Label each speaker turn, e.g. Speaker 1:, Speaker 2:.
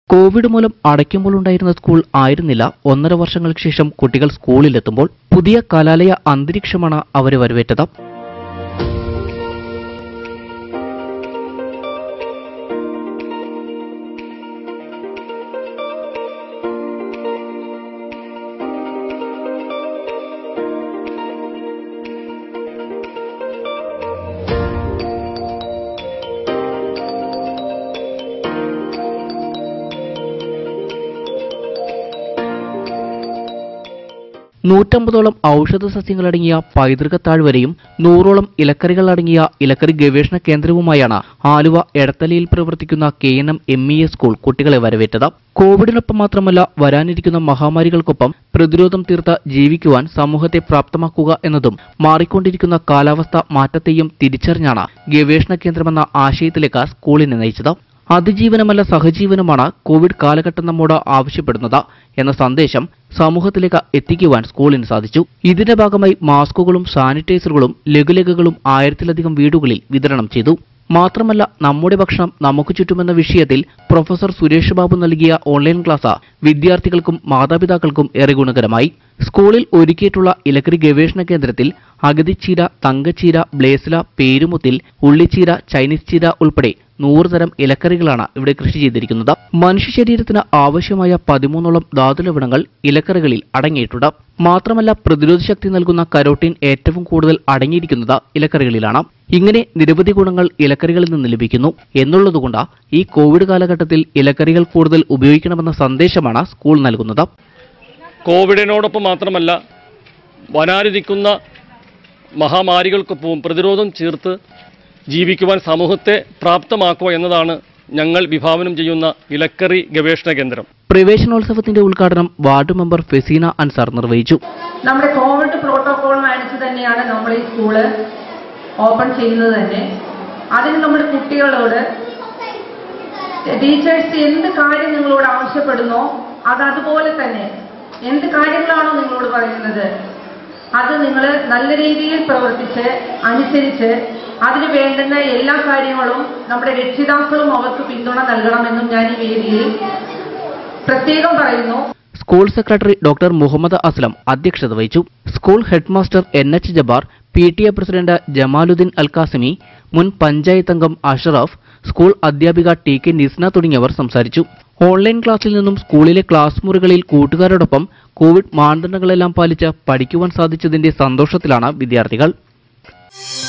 Speaker 1: Covid മൂലം അടയ്ക്കുമ്പോൾ ഉണ്ടായിരുന്ന സ്കൂൾ ആയിരുന്നില്ല ഒന്നര വർഷങ്ങൾക്ക് ശേഷം കുട്ടികൾ സ്കൂളിലെത്തുമ്പോൾ പുതിയ കലാലയ അന്തരീക്ഷമാണ് അവരെ വരവേറ്റത് നൂറ്റമ്പതോളം ഔഷധ സസ്യങ്ങളടങ്ങിയ പൈതൃക താഴ്വരയും നൂറോളം ഇലക്കറികൾ അടങ്ങിയ ഇലക്കറി ഗവേഷണ കേന്ദ്രവുമായാണ് ആലുവ എടത്തലയിൽ പ്രവർത്തിക്കുന്ന K N M M E S school കുട്ടികളെ വരവേറ്റത് കോവിഡിനൊപ്പം മാത്രമല്ല വരാനിരിക്കുന്ന മഹാമാരികൾക്കൊപ്പം പ്രതിരോധം തീർത്ത് ജീവിക്കുവാൻ സമൂഹത്തെ പ്രാപ്തമാക്കുക എന്നതും മാറിക്കൊണ്ടിരിക്കുന്ന കാലാവസ്ഥ മാറ്റത്തെയും തിരിച്ചറിഞ്ഞാണ് ഗവേഷണ കേന്ദ്രമെന്ന ആശയത്തിലേക്ക് സ്കൂളിനെ നയിച്ചത് അതിജീവനമല്ല സഹജീവനമാണ് കോവിഡ് കാലഘട്ടം നമ്മോട് ആവശ്യപ്പെടുന്നത് എന്ന സന്ദേശം സമൂഹത്തിലേക്ക് എത്തിക്കുവാൻ സ്കൂളിന് സാധിച്ചു ഇതിന്റെ ഭാഗമായി മാസ്കുകളും സാനിറ്റൈസറുകളും ലഘുലേഖകളും ആയിരത്തിലധികം വീടുകളിൽ വിതരണം ചെയ്തു മാത്രമല്ല നമ്മുടെ ഭക്ഷണം നമുക്ക് ചുറ്റുമെന്ന വിഷയത്തിൽ പ്രൊഫസർ സുരേഷ് ബാബു നൽകിയ ഓൺലൈൻ ക്ലാസ് വിദ്യാർത്ഥികൾക്കും മാതാപിതാക്കൾക്കും ഏറെ ഗുണകരമായി സ്കൂളിൽ ഒരുക്കിയിട്ടുള്ള ഇലക്കറി ഗവേഷണ കേന്ദ്രത്തിൽ അഗതിച്ചീര തങ്കച്ചീര ബ്ലേസില പേരുമുത്തിൽ ഉള്ളിച്ചീര ചൈനീസ് ചീര ഉൾപ്പെടെ നൂറ് തരം ഇലക്കറികളാണ് ഇവിടെ കൃഷി ചെയ്തിരിക്കുന്നത് മനുഷ്യ ശരീരത്തിന് ആവശ്യമായ പതിമൂന്നോളം ധാതുലവണങ്ങൾ ഇലക്കറികളിൽ അടങ്ങിയിട്ടുണ്ട് മാത്രമല്ല പ്രതിരോധ ശക്തി നൽകുന്ന കരോട്ടീൻ ഏറ്റവും കൂടുതൽ അടങ്ങിയിരിക്കുന്നത് ഇലക്കറികളിലാണ് ഇങ്ങനെ നിരവധി ഗുണങ്ങൾ ഇലക്കറികളിൽ നിന്ന് ലഭിക്കുന്നു എന്നുള്ളതുകൊണ്ട് ഈ കോവിഡ് കാലഘട്ടത്തിൽ ഇലക്കറികൾ കൂടുതൽ ഉപയോഗിക്കണമെന്ന സന്ദേശമാണ് സ്കൂൾ നൽകുന്നത്
Speaker 2: കോവിഡിനോടൊപ്പം മാത്രമല്ല വരാനിരിക്കുന്ന മഹാമാരികൾക്കൊപ്പവും പ്രതിരോധം ചേർത്ത് ജീവിക്കുവാൻ സമൂഹത്തെ പ്രാപ്തമാക്കുക എന്നതാണ് ഞങ്ങൾ വിഭാവനം ചെയ്യുന്ന ഇലക്കറി ഗവേഷണ കേന്ദ്രം
Speaker 1: പ്രവേശനോത്സവത്തിന്റെ ഉദ്ഘാടനം വാർഡ് മെമ്പർ ഫെസീന അൻസാർ നിർവഹിച്ചു
Speaker 3: നമ്മുടെ കോവിഡ് പ്രോട്ടോകോൾ മാനിച്ച് തന്നെയാണ് നമ്മൾ ഈ സ്കൂള് ഓപ്പൺ ചെയ്യുന്നത് തന്നെ അതിന് നമ്മൾ കുട്ടികളോട് ടീച്ചേഴ്സ് എന്ത് കാര്യം നിങ്ങളോട് ആവശ്യപ്പെടുന്നോ അത് അതുപോലെ തന്നെ എന്ത് കാര്യങ്ങളാണോ നിങ്ങളോട് പറയുന്നത് അത് നിങ്ങൾ നല്ല രീതിയിൽ പ്രവർത്തിച്ച് അനുസരിച്ച് അതിന് വേണ്ടുന്ന എല്ലാ കാര്യങ്ങളും നമ്മുടെ രക്ഷിതാക്കളും അവർക്ക് പിന്തുണ നൽകണമെന്നും ഞാൻ ഈ വേദിയിൽ പ്രത്യേകം പറയുന്നു
Speaker 1: school secretary doctor Muhammad Aslam അധ്യക്ഷത വഹിച്ചു school headmaster N H Jabbar P T A president Jamaluddin Alkasimi മുൻ പഞ്ചായത്ത് അംഗം അഷറഫ് സ്കൂൾ അധ്യാപിക ടി കെ നിസ്ന തുടങ്ങിയവർ സംസാരിച്ചു ഓൺലൈൻ ക്ലാസ്സിൽ നിന്നും സ്കൂളിലെ ക്ലാസ് മുറികളിൽ കൂട്ടുകാരോടൊപ്പം കോവിഡ് മാനദണ്ഡങ്ങളെല്ലാം പാലിച്ച് പഠിക്കുവാൻ സാധിച്ചതിന്റെ സന്തോഷത്തിലാണ് വിദ്യാർത്ഥികൾ